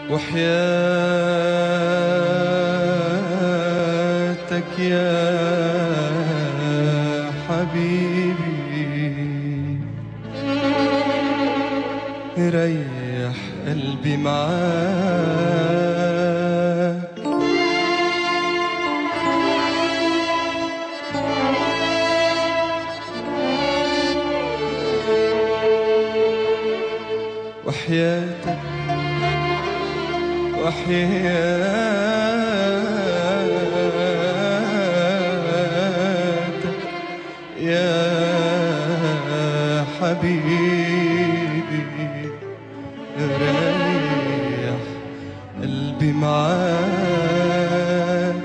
وحياتك يا حبيبي ريح قلبي معاك وحياتك وحياتك يا حبيبي ريح قلبي معاك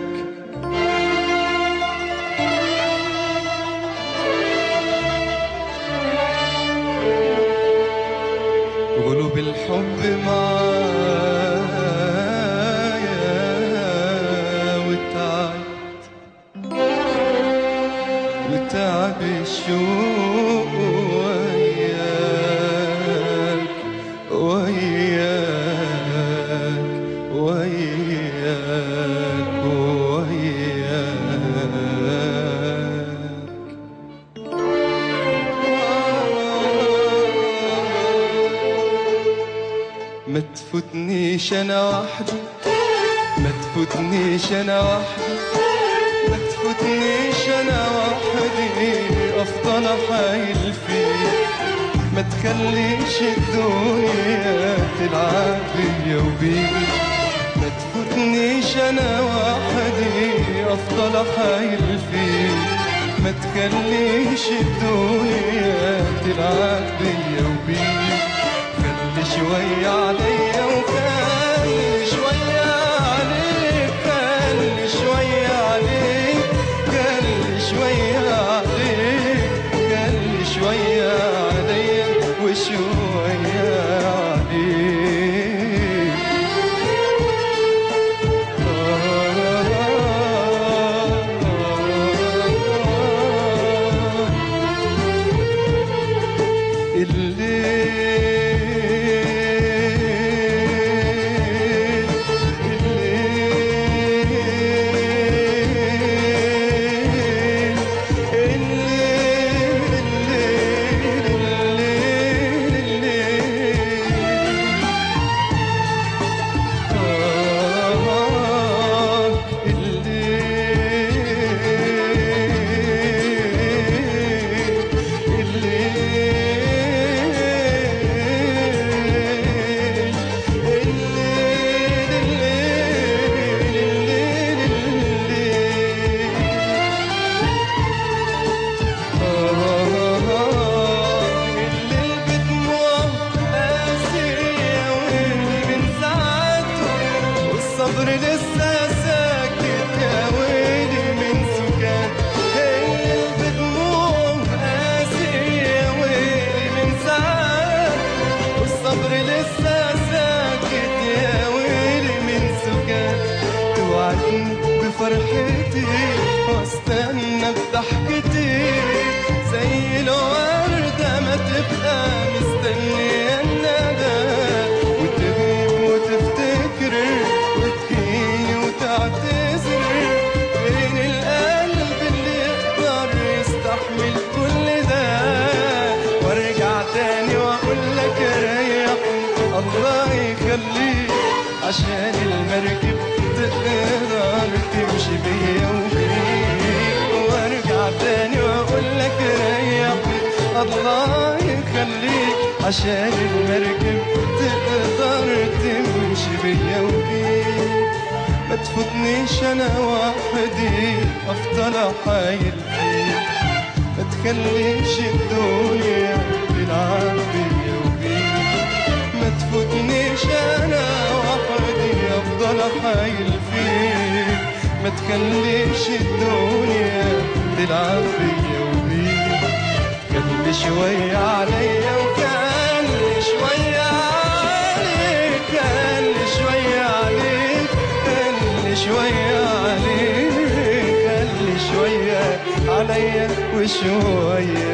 قلوب الحب معايا وتعبت وتعب الشوق وياك وياك وياك وياك ما تفوتنيش انا وحدي ما تفوتنيش انا وحدي ما تفوتنيش انا وحدي افضل حايل فيك ما تخليش الدنيا تلعب بيا وبيك ما تفوتنيش انا وحدي افضل حايل فيك ما تخليش الدنيا تلعب بيا وبيك خلي شوية عليا وخلي شوية عليك خلي شوية عليك خلي شوية عليك خلي شوية عليا وشوية عليك الليل الليل الليل الليل الليل الليل بدموع قاسية ويلي من ساعته والصبر لسه ساكت يا ويلي من سكات الليل بدموع قاسية ويلي من ساعته والصبر لسه ساكت يا ويلي من سكات توعدني بفرحتي واستنى بضحكتي زي الوردة ما تبقى مستنية الندى وتغيب وتفتكر وتجيني وتعتذر بين القلب اللي يقدر يستحمل كل ده وارجع تاني واقول لك ريحني الله يخليك عشان المركب تقدر تمشي بيا وبيك وارجع تاني واقول لك ريحني الله يخليك عشان المركب تقدر تمشي بيا وبيك ما تفوتنيش انا وحدي افضل حايل فيك ما تخليش الدنيا تلعب بيا وبيك ما تفوتنيش انا وحدي افضل حايل فيك ما تخليش الدنيا تلعب بيا وبيك خلي شوية عليا وخلي شوية عليك خلي شوية عليك خلي شوية عليك خلي شوية عليا وشوية